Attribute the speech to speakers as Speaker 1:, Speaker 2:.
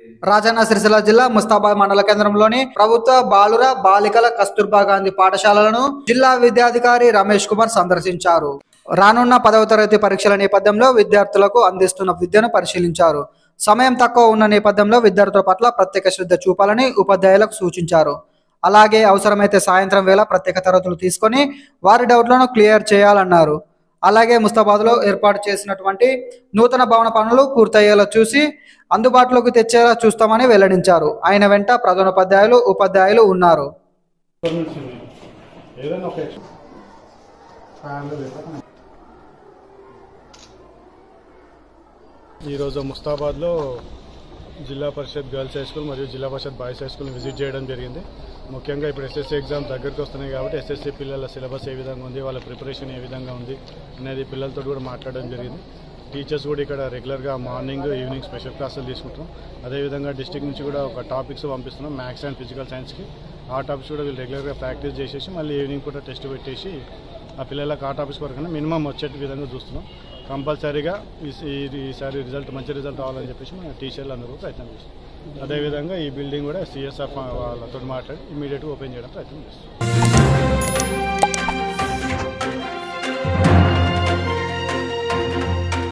Speaker 1: రాజన్న సిరిసిల్ల జిల్లా ముస్తాబాద్ మండల కేంద్రంలోని ప్రభుత్వ బాలుర బాలికల కస్తూర్బా గాంధీ పాఠశాలలను జిల్లా విద్యాధికారి రమేష్ కుమార్ సందర్శించారు రానున్న పదవ తరగతి పరీక్షల నేపథ్యంలో విద్యార్థులకు అందిస్తున్న విద్యను పరిశీలించారు సమయం తక్కువ ఉన్న నేపథ్యంలో విద్యార్థుల పట్ల ప్రత్యేక శ్రద్ధ చూపాలని ఉపాధ్యాయులకు సూచించారు అలాగే అవసరమైతే సాయంత్రం వేళ ప్రత్యేక తరగతులు తీసుకొని వారి డౌట్లను క్లియర్ చేయాలన్నారు అలాగే ముస్తాబాద్లో ఏర్పాటు చేసినటువంటి నూతన భవన పనులు పూర్తయ్యేలా చూసి అందుబాటులోకి తెచ్చేలా చూస్తామని వెల్లడించారు ఆయన వెంట ప్రధానోపాధ్యాయులు ఉపాధ్యాయులు ఉన్నారు
Speaker 2: ఏదైనా ఒక ఎక్స్- ఫ్యాన్లు లేదా ఈరోజు ముస్తాబాద్లో జిల్లా పరిషత్ గర్ల్స్ హై స్కూల్ మరియు జిల్లా పరిషత్ బాయ్స్ హై స్కూల్ని విజిట్ చేయడం జరిగింది ముఖ్యంగా ఇప్పుడు ఎస్ఎస్సీ ఎగ్జామ్ దగ్గరికి వస్తున్నాయి కాబట్టి ఎస్ఎస్సీ పిల్లల సిలబస్ ఏ విధంగా ఉంది వాళ్ళ ప్రిపరేషన్ ఏ విధంగా ఉంది అనేది పిల్లలతో కూడా మాట్లాడడం జరిగింది టీచర్స్ కూడా ఇక్కడ రెగ్యులర్గా మార్నింగ్ ఈవినింగ్ స్పెషల్ క్లాసులు తీసుకుంటాం అదేవిధంగా డిస్టిక్ నుంచి కూడా ఒక టాపిక్స్ పంపిస్తున్నాం మ్యాథ్స్ అండ్ ఫిజికల్ సైన్స్కి ఆ టాపిక్స్ కూడా వీళ్ళు రెగ్యులర్గా ప్రాక్టీస్ చేసేసి మళ్ళీ ఈవినింగ్ కూడా టెస్ట్ పెట్టేసి ఆ పిల్లలకు ఆ టాపిక్స్ వరకు మినిమం వచ్చే విధంగా చూస్తున్నాం కంపల్సరీగా ఈ ఈ- ఈసారి రిజల్ట్ మంచి రిజల్ట్ రావాలని చెప్పేసి మన టీచర్లు అందరూ ప్రయత్నం చేస్తాం అదేవిధంగా ఈ బిల్డింగ్ కూడా సిఎస్ఎఫ్ వాళ్ళతో మాట్లాడి ఇమీడియట్గా ఓపెన్ చేయడం ప్రయత్నం చేస్తాం